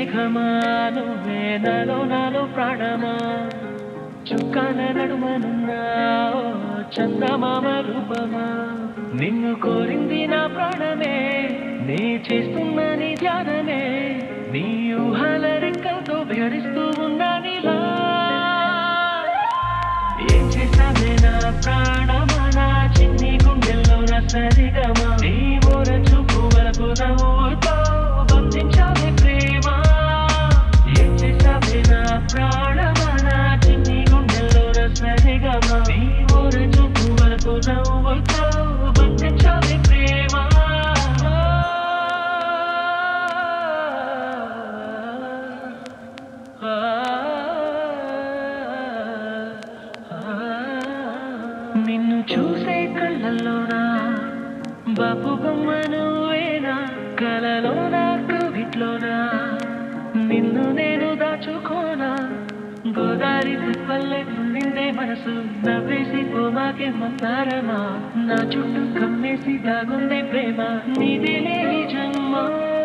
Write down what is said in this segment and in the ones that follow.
మేఘమా నువ్వే నాలో నాలో ప్రాణమా చుక్కాల నడుమనున్నా ఓ చందమామ రూపమా నిన్ను కోరింది నా ప్రాణమే నే చేస్తున్న నీ ధ్యానమే నీ ఊహల రెక్కలతో విహరిస్తూ ఉన్నా నీలా ఏం చేసావే నా ప్రాణమా నా చిన్ని గుండెల్లో నా సరిగమా నీ ఓర చూపు వరకు నవ్వుతో బంధించావే ప్రేమ ఏం చేసావే నా ప్రాణమా నా చిన్ని గుండెల్లో నా సరిగమా నీ ఓర చూపు వరకు నవ్వుతో బంధించావే ప్రేమ నిన్ను చూసే కళ్ళల్లోనా బాపు బొమ్మ నువ్వేనా కలలోనా కవిట్లోనా నిన్ను నేను దాచుకోనా గోదారి తిప్పల్లే నిండే మనసు నవ్వేసి పోమాకే మందారమా నా చుట్టూ కమ్మేసి దాగుందే ప్రేమ నీదే లేని జన్మ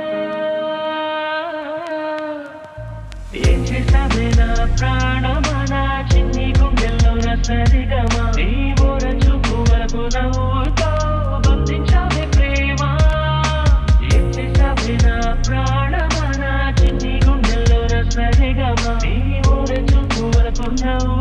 ఏం చేసావే నా ప్రాణమా నా చిన్ని గుండెల్లో నా సరిగమా నీ ఓర చూపు వరకు నవ్వుతో బంధించావే ప్రేమ ఏం చేసావే నా ప్రాణమా నా చిన్ని గుండెల్లో నా సరిగమా నీ ఓర చూపు వరకు నవ్వు